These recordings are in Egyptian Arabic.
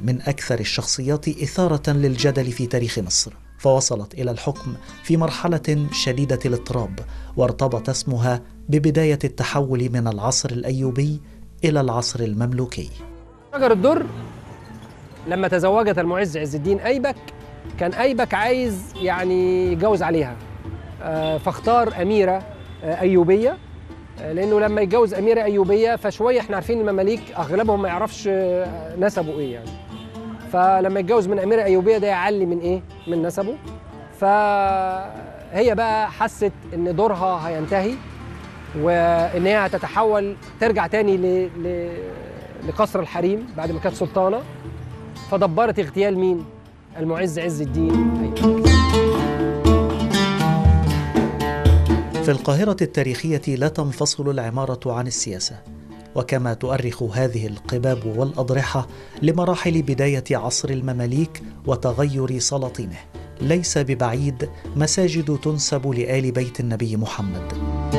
من أكثر الشخصيات إثارة للجدل في تاريخ مصر فوصلت إلى الحكم في مرحلة شديدة الاضطراب وارتبط اسمها ببداية التحول من العصر الأيوبي إلى العصر المملوكي شجر الدر لما تزوجت المعز عز الدين أيبك كان أيبك عايز يعني يتجوز عليها آه، فاختار أميرة آه، أيوبية آه، لأنه لما يتجوز أميرة أيوبية فشوية احنا عارفين المماليك أغلبهم ما يعرفش آه، نسبه إيه يعني فلما يتجوز من أميرة أيوبية ده يعلي من إيه؟ من نسبه فهي بقى حست إن دورها هينتهي وإن هي هتتحول ترجع تاني ل... ل... لقصر الحريم بعد ما كانت سلطانة فدبرت اغتيال مين؟ المعز عز الدين أيوب. في القاهرة التاريخية لا تنفصل العمارة عن السياسة وكما تؤرخ هذه القباب والأضرحة لمراحل بداية عصر المماليك وتغير سلاطينه ليس ببعيد مساجد تنسب لآل بيت النبي محمد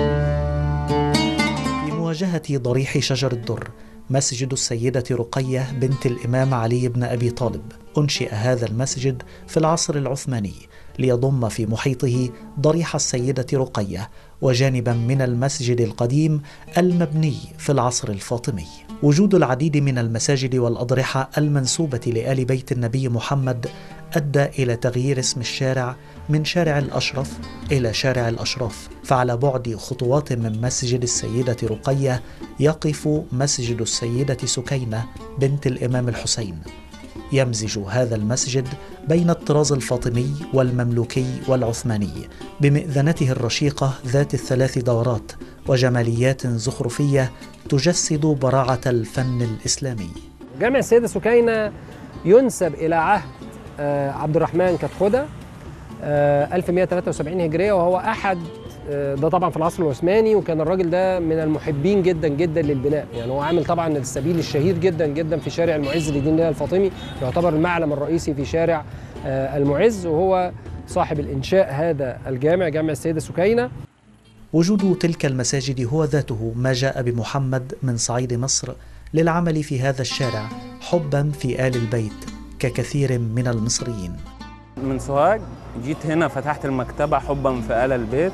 في مواجهة ضريح شجر الدر مسجد السيدة رقية بنت الإمام علي بن أبي طالب أنشئ هذا المسجد في العصر العثماني ليضم في محيطه ضريح السيدة رقية وجانبا من المسجد القديم المبني في العصر الفاطمي وجود العديد من المساجد والأضرحة المنسوبة لآل بيت النبي محمد أدى إلى تغيير اسم الشارع من شارع الأشرف إلى شارع الأشراف فعلى بعد خطوات من مسجد السيدة رقية يقف مسجد السيدة سكينة بنت الإمام الحسين يمزج هذا المسجد بين الطراز الفاطمي والمملوكي والعثماني بمئذنته الرشيقة ذات الثلاث دورات وجماليات زخرفية تجسد براعة الفن الإسلامي جامع السيدة سكينة ينسب إلى عهد آه، عبد الرحمن كتخدة آه، 1173 هجرية وهو أحد آه، ده طبعا في العصر العثماني وكان الراجل ده من المحبين جدا جدا للبناء يعني هو عامل طبعا السبيل الشهير جدا جدا في شارع المعز لدين الله الفاطمي يعتبر المعلم الرئيسي في شارع آه، المعز وهو صاحب الإنشاء هذا الجامع جامع السيدة سكينة وجود تلك المساجد هو ذاته ما جاء بمحمد من صعيد مصر للعمل في هذا الشارع حبا في آل البيت ككثير من المصريين من سوهاج جيت هنا فتحت المكتبة حبا في آل البيت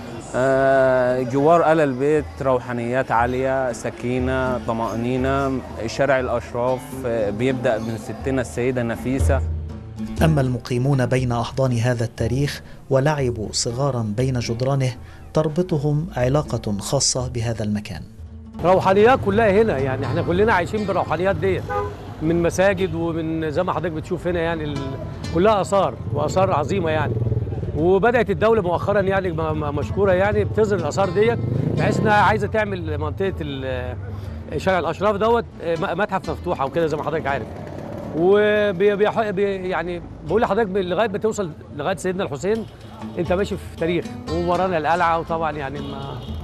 آه، جوار آل البيت روحانيات عالية سكينة طمأنينة شارع الأشراف آه، بيبدأ من ستنا السيدة نفيسة أما المقيمون بين أحضان هذا التاريخ ولعبوا صغارا بين جدرانه تربطهم علاقة خاصة بهذا المكان روحانيات كلها هنا يعني احنا كلنا عايشين بالروحانيات ديت من مساجد ومن زي ما حضرتك بتشوف هنا يعني ال... كلها اثار واثار عظيمه يعني وبدات الدوله مؤخرا يعني م- م- مشكوره يعني بتظهر الاثار ديت بحيث انها عايزه تعمل منطقه ال- شارع الاشراف دوت م- متحف مفتوح او كده زي ما حضرتك عارف وبي بي بي يعني بقول لحضرتك لغايه ما توصل لغايه سيدنا الحسين انت ماشي في تاريخ وورانا القلعه وطبعا يعني ما